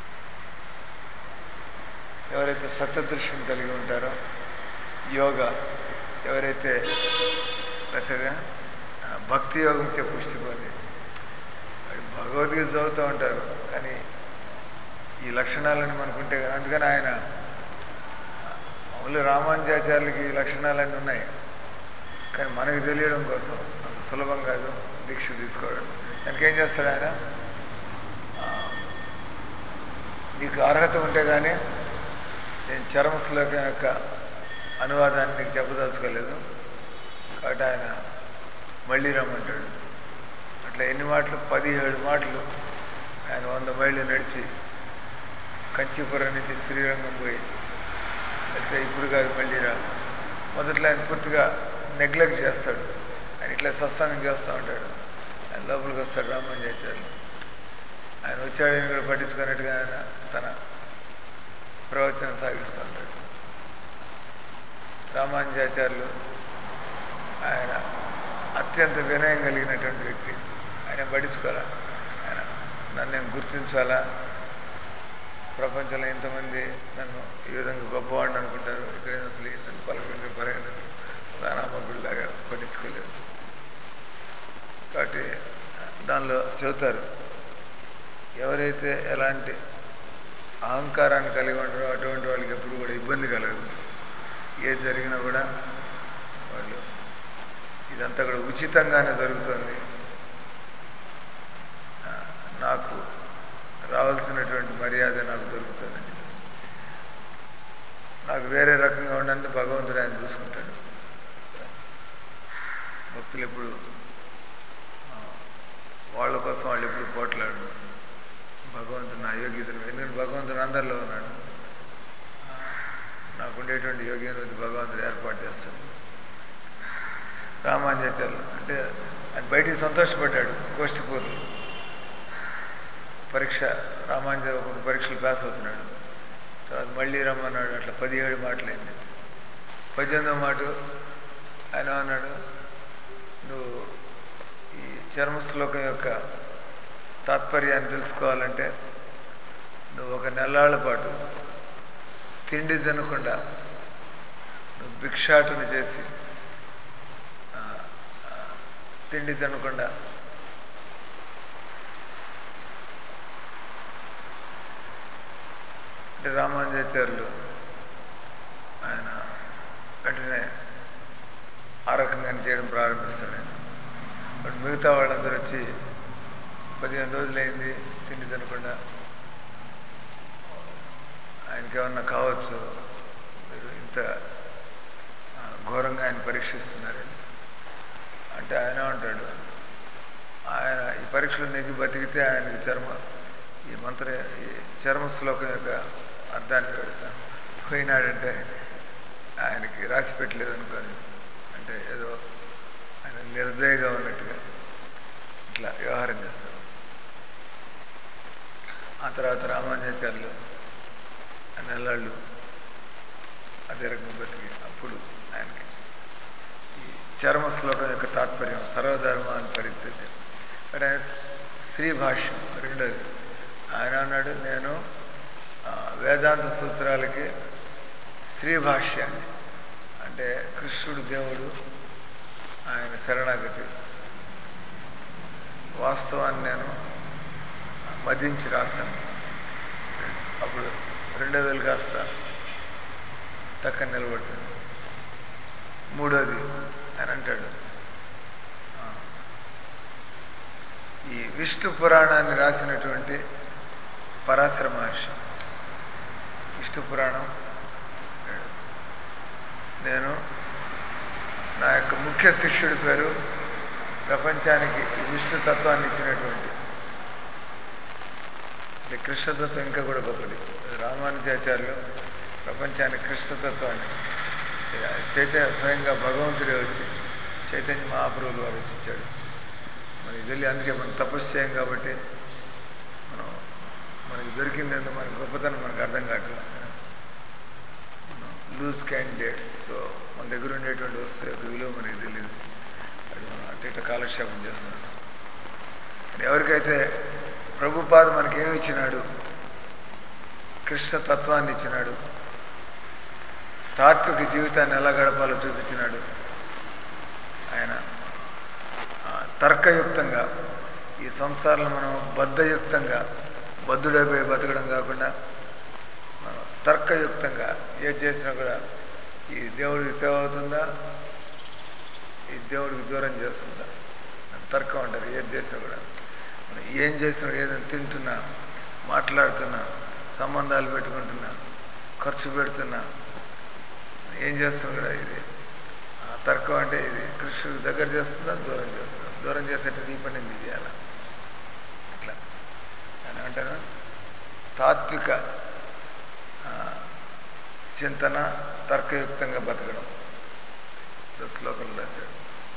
S1: ఎవరైతే సత్యదృష్టిని కలిగి ఉంటారో యోగా ఎవరైతే రచగా భక్తి యోగంతో పుష్టి పొంది వాడు భగవద్గీత చదువుతూ ఉంటారు కానీ ఈ లక్షణాలను మనకుంటే కదా అందుకని ఆయన మామూలు రామానుజాచార్యులకి ఈ లక్షణాలన్నీ ఉన్నాయి కానీ మనకు తెలియడం కోసం అంత సులభం కాదు దీక్ష తీసుకోవడం దానికి ఏం చేస్తాడు ఆయన ఆ, నీకు అర్హత ఉంటే కానీ నేను చర్మ శ్లోకం యొక్క అనువాదాన్ని నీకు చెప్పదలుచుకోలేదు కాబట్టి ఆయన మళ్ళీ రమ్మంటాడు అట్లా ఎన్ని మాటలు పదిహేడు మాటలు ఆయన వంద మైళ్ళు నడిచి కంచీపురం నుంచి శ్రీరంగం పోయి అయితే ఇప్పుడు కాదు మళ్ళీ రా మొదట్లో ఆయన పూర్తిగా నెగ్లెక్ట్ చేస్తాడు ఆయన ఇట్లా సత్సంగం చేస్తూ ఉంటాడు ఆయన లోపలికి వస్తాడు రామని చేశారు ఆయన వచ్చాడని కూడా పట్టించుకున్నట్టుగా ఆయన తన ప్రవచనం సాగిస్తూ ఉంటాడు రామానుజాచార్యులు ఆయన అత్యంత వినయం కలిగినటువంటి వ్యక్తి ఆయన పట్టించుకోవాలా ఆయన నన్ను నేను గుర్తించాలా ప్రపంచంలో ఇంతమంది నన్ను ఈ విధంగా గొప్పవాడిని అనుకుంటారు ఇక్కడ అసలు ఈ నన్ను పలకరించే పలకరించు రానామకుడిలాగా పట్టించుకోలేదు కాబట్టి దానిలో చెబుతారు ఎవరైతే ఎలాంటి అహంకారాన్ని కలిగి ఉంటారో అటువంటి వాళ్ళకి ఎప్పుడు కూడా ఇబ్బంది కలగదు ఏది జరిగినా కూడా వాళ్ళు ఇదంతా కూడా ఉచితంగానే జరుగుతుంది ఆ, నాకు రావాల్సినటువంటి మర్యాద నాకు దొరుకుతుంది నాకు వేరే రకంగా ఉండంటే భగవంతుడు ఆయన చూసుకుంటాడు భక్తులు ఎప్పుడు ఆ, వాళ్ళ కోసం వాళ్ళు ఎప్పుడు పోట్లాడు భగవంతుడు నా యోగ్యతను ఎందుకంటే భగవంతుడు అందరిలో ఉన్నాడు ఆ, నాకు ఉండేటువంటి యోగ్యతను భగవంతుడు ఏర్పాటు చేస్తాడు రామాంజాచార్యులు అంటే ఆయన బయటికి సంతోషపడ్డాడు గోష్ఠిపూర్లు పరీక్ష రామాంజన్ ఒక్కొక్క పరీక్షలు పాస్ అవుతున్నాడు తర్వాత మళ్ళీ రమ్మన్నాడు అట్లా పదిహేడు మాటలైంది పద్దెనిమిదో మాట ఆయన అన్నాడు నువ్వు ఈ చర్మ శ్లోకం యొక్క తాత్పర్యాన్ని తెలుసుకోవాలంటే నువ్వు ఒక నెలాళ్ళ పాటు తిండి తినకుండా నువ్వు భిక్షాటన చేసి ఆ, ఆ, తిండి తినకుండా అంటే రామానుజాచార్యులు ఆయన వెంటనే ఆ రకంగా చేయడం ప్రారంభిస్తాడు ఆయన బట్ మిగతా వాళ్ళందరూ వచ్చి పదిహేను రోజులైంది తిండి తినకుండా ఆయనకి ఏమన్నా కావచ్చు మీరు ఇంత ఆ, ఘోరంగా ఆయన పరీక్షిస్తున్నారని అంటే ఆయన అంటాడు ఆయన ఈ పరీక్షలు నెగ్గి బతికితే ఆయనకి చర్మ ఈ మంత్ర ఈ చర్మ శ్లోకం యొక్క అర్థాన్ని వివరిస్తాను పోయినాడంటే ఆయనకి రాసి పెట్టలేదు అనుకోని అంటే ఏదో ఆయన నిర్దయగా ఉన్నట్టుగా ఇట్లా వ్యవహారం చేస్తాడు ఆ తర్వాత రామానుజాచార్యులు ఆ నెలళ్ళు అదే రకంగా బతికి అప్పుడు ఆయనకి ఈ చర్మ శ్లోకం యొక్క తాత్పర్యం సర్వధర్మాన్ని పరిత్యజ అంటే ఆయన స్త్రీ భాష్యం రెండోది ఆయన అన్నాడు నేను ఆ, వేదాంత సూత్రాలకి స్త్రీ భాష్యాన్ని అంటే కృష్ణుడు దేవుడు ఆయన శరణాగతి వాస్తవాన్ని నేను మదించి రాస్తాను అప్పుడు రెండో వేలు కాస్త టక్కన నిలబడుతుంది మూడోది అని అంటాడు ఆ, ఈ విష్ణు పురాణాన్ని రాసినటువంటి పరాశర మహర్షి విష్ణు పురాణం నేను నా యొక్క ముఖ్య శిష్యుడి పేరు ప్రపంచానికి ఈ విష్ణు తత్వాన్ని ఇచ్చినటువంటి అంటే కృష్ణతత్వం ఇంకా కూడా గొప్పది రామానుజాచార్యులు ప్రపంచానికి కృష్ణతత్వాన్ని చైతన్య స్వయంగా భగవంతుడే వచ్చి చైతన్య మహాప్రభులు వారు వచ్చి ఇచ్చాడు మనకి తెలియ అందుకే మనం తపస్సు చేయం కాబట్టి మనం మనకి దొరికిందంత మన గొప్పతనం మనకు అర్థం కావట్లేదు మనం లూజ్ క్యాండిడేట్స్ సో మన దగ్గర ఉండేటువంటి వస్తువు యొక్క విలువ మనకి తెలియదు అది మనం అటు ఇటు కాలక్షేపం చేస్తాం కానీ ఎవరికైతే ప్రభుపాద మనకి ఏమి ఇచ్చినాడు కృష్ణ తత్వాన్ని ఇచ్చినాడు తాత్విక జీవితాన్ని ఎలా గడపాలో చూపించినాడు ఆయన ఆ, తర్కయుక్తంగా ఈ సంసారంలో మనం బద్ధయుక్తంగా బద్ధుడైపోయి బతకడం కాకుండా మనం తర్కయుక్తంగా ఏది చేసినా కూడా ఈ దేవుడికి సేవ అవుతుందా ఈ దేవుడికి దూరం చేస్తుందా అని తర్కం అంటారు ఏది చేసినా కూడా మనం ఏం చేసినా ఏదైనా తింటున్నా మాట్లాడుతున్నా సంబంధాలు పెట్టుకుంటున్నా ఖర్చు పెడుతున్నా ఏం చేస్తాం కూడా ఇది ఆ తర్కం అంటే ఇది కృష్ణుడికి దగ్గర చేస్తుందా దూరం చేస్తుందా దూరం చేసేటట్టు ఈ పని ఎందుకు చేయాలా ఇట్లా అని అంటాను తాత్విక ఆ, చింతన తర్కయుక్తంగా బతకడం ఈ శ్లోకంలో రాశాడు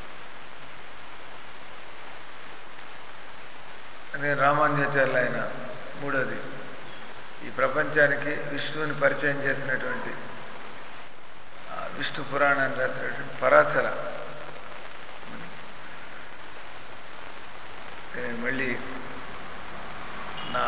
S1: నేను రామానుజాచార్యులు ఆయన మూడోది ఈ ప్రపంచానికి విష్ణువుని పరిచయం చేసినటువంటి ఆ విష్ణు పురాణాన్ని రాసినటువంటి పరాశర ముని. నేను మళ్ళీ నా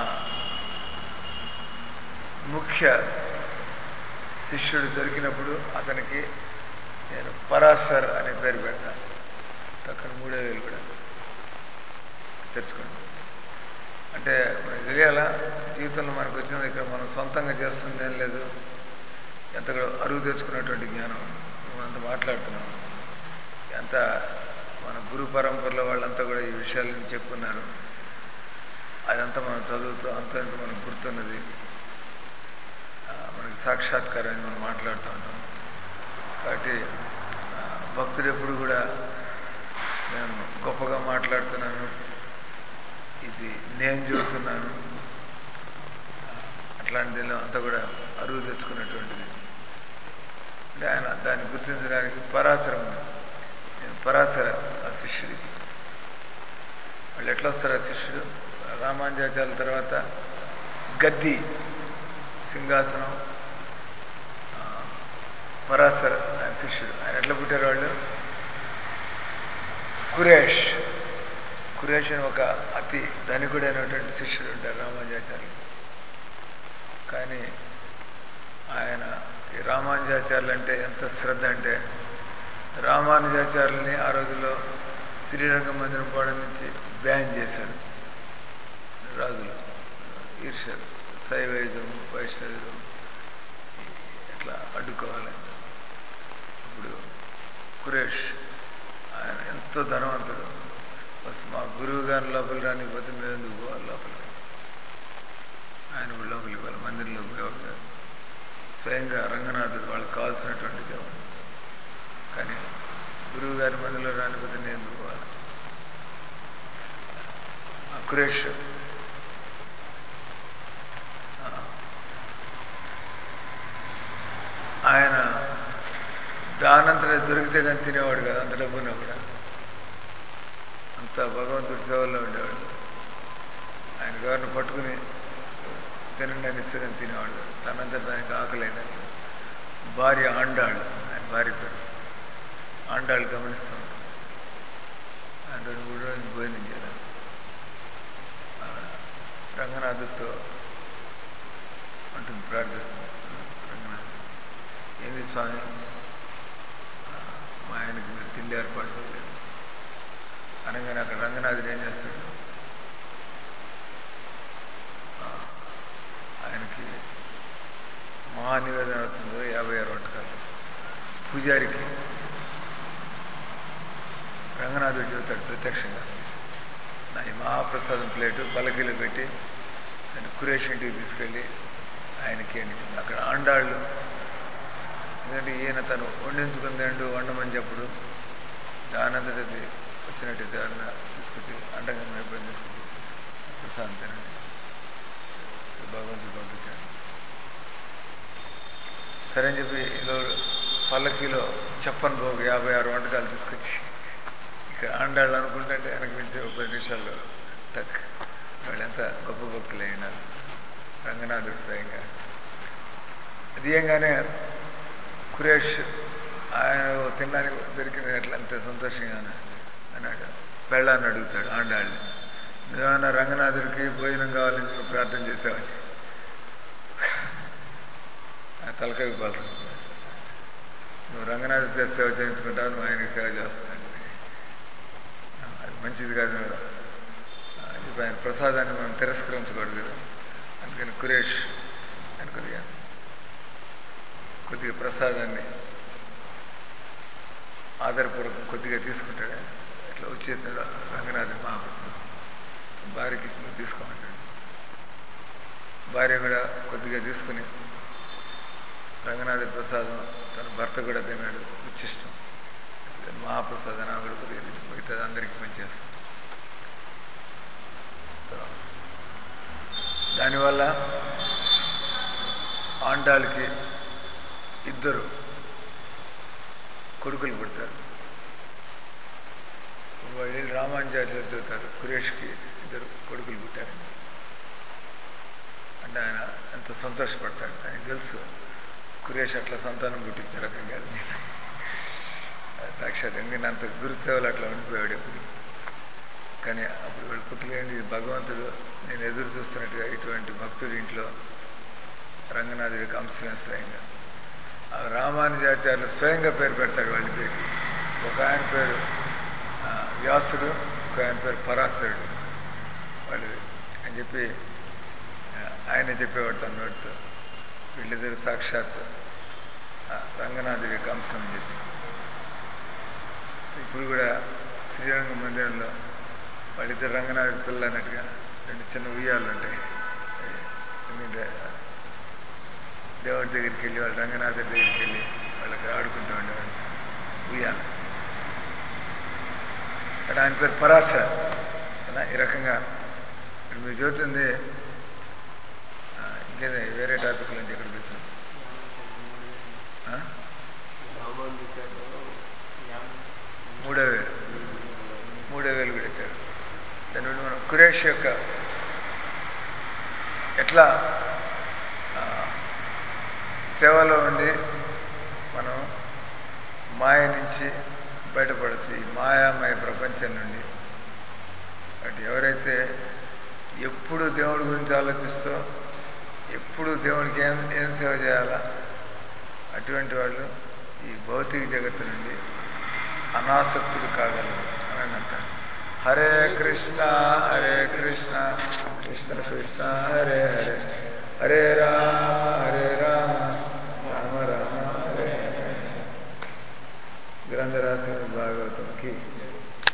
S1: ముఖ్య శిష్యుడు దొరికినప్పుడు అతనికి నేను పరాశర్ అనే పేరు పెడతాను పక్కన మూడో వేలు కూడా తెచ్చుకోండి అంటే మనకు తెలియాలా జీవితంలో మనకు వచ్చినది ఇక్కడ మనం సొంతంగా చేస్తుంది ఏం లేదు ఎంత కూడా అరువు తెచ్చుకున్నటువంటి జ్ఞానం మనం అంత మాట్లాడుతున్నాం ఎంత మన గురు పరంపరలో వాళ్ళంతా కూడా ఈ విషయాలను చెప్పుకున్నారు అదంతా మనం చదువుతూ అంత ఇంత మనకు గుర్తున్నది ఆ, మనకి సాక్షాత్కారం మనం మాట్లాడుతూ ఉంటాం కాబట్టి ఆ, భక్తుడు ఎప్పుడు కూడా నేను గొప్పగా మాట్లాడుతున్నాను ఇది నేను చెబుతున్నాను ఆ, అట్లాంటిది అంతా కూడా అరువు తెచ్చుకున్నటువంటిది అంటే ఆయన దాన్ని గుర్తించడానికి పరాశరం నేను పరాశర ఆ శిష్యుడికి వాళ్ళు ఎట్లా వస్తారు ఆ శిష్యుడు ఆ, రామానుజాచార్యుల తర్వాత గద్ది సింహాసనం ఆ, పరాశర్ ఆయన శిష్యుడు ఆయన ఎట్లా పుట్టారు వాళ్ళు కురేష్ కురేష్ అని ఒక అతి ధనికుడైనటువంటి శిష్యుడు ఉంటారు రామానుజాచార్యులు కానీ ఆయన ఈ రామానుజాచార్యులు అంటే ఎంత శ్రద్ధ అంటే రామానుజాచార్యుల్ని ఆ రోజుల్లో శ్రీరంగం మందిరం పోవడం నుంచి బ్యాన్ చేశాడు రాజులు ఈర్ష్యలు శైవైజం వైష్ణవిజం ఎట్లా అడ్డుకోవాలి ఇప్పుడు కురేష్ ఆయన ఎంతో ధనవంతుడు బస్ మా గురువు గారి లోపలి రానిపోతే మేము ఎందుకు పోవాలి లోపలికి ఆయన కూడా లోపలికి పోవాలి మందిరంలో పోయేవాడు కాదు స్వయంగా రంగనాథుడు వాళ్ళకి కావాల్సినటువంటి దేవుడు కానీ గురువు గారి మందిలో రానిపోతే నేను ఎందుకు పోవాలి ఆ కురేష్ ఆ, ఆయన దానంతట దొరికితే కానీ తినేవాడు కదా అంత డబ్బున్నా కూడా అంత భగవంతుడి సేవల్లో ఉండేవాడు ఆయన గారిని పట్టుకుని తినండి అని ఇస్తే కానీ తినేవాడు కాదు. తనంతట దానికి ఆకలేదని భార్య ఆండాళ్ళు ఆయన భార్య పేరు ఆండాళ్ళు గమనిస్తూ ఉంటాం ఆయన రెండు మూడు రోజులు భోజనం చేయలేదు ఆవిడ రంగనాథుతో అంటుంది ప్రార్థిస్తుంది రంగనాథ్ ఏంది స్వామి ఆ, మా ఆయనకి మీరు తిండి ఏర్పాటు చేయలేదు అనగానే అక్కడ రంగనాథుడు ఏం చేస్తాడు ఆ, ఆయనకి మహానివేదన అవుతుందో యాభై ఆరు వంటకాలు పూజారికి రంగనాథుడు చెబుతాడు ప్రత్యక్షంగా నా ఈ మహాప్రసాదం ప్లేటు పలకీలో పెట్టి దాన్ని కురేష్ ఇంటికి తీసుకెళ్ళి ఆయనకి అని అక్కడ ఆండాళ్ళు ఎందుకంటే ఈయన తను వండించుకుందండు వండమని చెప్పుడు దానంతటి వచ్చినట్టు దాన్ని తీసుకొచ్చి అండగా అయిపోయింది తీసుకొచ్చి ప్రసాదం తినండి భగవంతుడు పంపించాడు సరే అని చెప్పి ఇలా పల్లకీలో చెప్పని పోగు యాభై ఆరు వంటకాలు తీసుకొచ్చి ఇక్కడ ఆండాళ్ళు అనుకుంటే వెనక నుంచి ఒక పది నిమిషాల్లో టక్ వాళ్ళు ఎంత గొప్ప భక్తులు అయినారు రంగనాథుడు స్వయంగా అది ఏంగానే కురేష్ ఆయన తినడానికి దొరికిన ఎట్లా అంత సంతోషంగా అన్నాడు పెళ్ళాన్ని అడుగుతాడు ఆండాళ్ళు నువ్వేమన్నా రంగనాథుడికి భోజనం కావాలని చెప్పి ప్రార్థన చేసావని ఆ తలకాయ ఇవ్వాల్సి వస్తుంది నువ్వు రంగనాథ సేవ చేయించుకుంటావు నువ్వు ఆయనకి సేవ చేస్తున్నాడు అది మంచిది కాదు ఆ, ఇప్పుడు ఆయన ప్రసాదాన్ని మనం తిరస్కరించకూడదు కదా అందుకని కురేష్ అని కొద్దిగా కొద్దిగా ప్రసాదాన్ని ఆధారపూర్వకం కొద్దిగా తీసుకుంటాడు ఇట్లా వచ్చేసాడు రంగనాథుని మహాప్రసాదం భార్యకి ఇచ్చి నువ్వు తీసుకోమంటాడు భార్య కూడా కొద్దిగా తీసుకుని రంగనాథుడి ప్రసాదం తన భర్త కూడా తిన్నాడు ఉచ్చిష్టం మహాప్రసాదం ఆమె కూడా కొద్దిగా తిని మిగతాది అందరికీ పనిచేస్తుంది దానివల్ల ఆండాళ్ళకి ఇద్దరు కొడుకులు పుడతారు వాళ్ళు రామానుజాచార్య చెబుతారు కురేష్కి ఇద్దరు కొడుకులు పుట్టారని అంటే ఆయన ఎంత సంతోషపడతాడు ఆయన తెలుసు కురేష్ అట్లా సంతానం పుట్టించే రకం కాదు సాక్షాత్ ఎందుకంటే అంత గురుసేవలు అట్లా ఉండిపోయాడు ఎప్పుడు కానీ అప్పుడు వాళ్ళు పుత్రులేండి భగవంతుడు నేను ఎదురు చూస్తున్నట్టుగా ఇటువంటి భక్తుడి ఇంట్లో రంగనాథుడికి అంశం స్వయంగా ఆ రామానుజాచార్యులు స్వయంగా పేరు పెడతాడు వాళ్ళ పేరుకి ఒక ఆయన పేరు ఆ, వ్యాసుడు ఒక ఆయన పేరు పరాశరుడు వాళ్ళు అని చెప్పి ఆ, ఆయన చెప్పేవాడు తన నోటితో వీళ్ళిద్దరు సాక్షాత్ ఆ, రంగనాథుడి యొక్క అంశం అని చెప్పి ఇప్పుడు కూడా శ్రీరంగ మందిరంలో వాళ్ళిద్దరు రంగనాథుడి పిల్లలు అన్నట్టుగా రెండు చిన్న ఉయ్యాలు ఉంటాయి ఎందుకంటే దేవుడి దగ్గరికి వెళ్ళి వాళ్ళు రంగనాథుడి దగ్గరికి వెళ్ళి వాళ్ళకి ఆడుకుంటూ ఉండేవాళ్ళు ఉయ్యాల ఇక్కడ ఆయన పేరు పరాశర్ కదా ఈ రకంగా ఇప్పుడు మీరు చూస్తుంది ఆ, ఇంకేదో వేరే టాపిక్ నుంచి ఎక్కడికి వచ్చాం ఆ?
S2: రామానుజాచార్యులు యాభై
S1: మూడో వేలు మూడో వేలు కూడా ఎక్కారు దాని నుండి మనం కురేష్ యొక్క ఎట్లా ఆ, సేవలో ఉండి మనం మాయ నుంచి బయటపడచ్చు ఈ మాయామయ ప్రపంచం నుండి అటు ఎవరైతే ఎప్పుడు దేవుడి గురించి ఆలోచిస్తూ ఎప్పుడు దేవుడికి ఏం ఏం సేవ చేయాలా అటువంటి వాళ్ళు ఈ భౌతిక జగత్తు నుండి అనాసక్తులు కాగలరు అని అంటారు హరే కృష్ణ హరే కృష్ణ కృష్ణ కృష్ణ హరే హరే హరే రామ హరే రామ రామ రామ హరే హరే గ్రంథరాశి భాగవతం కి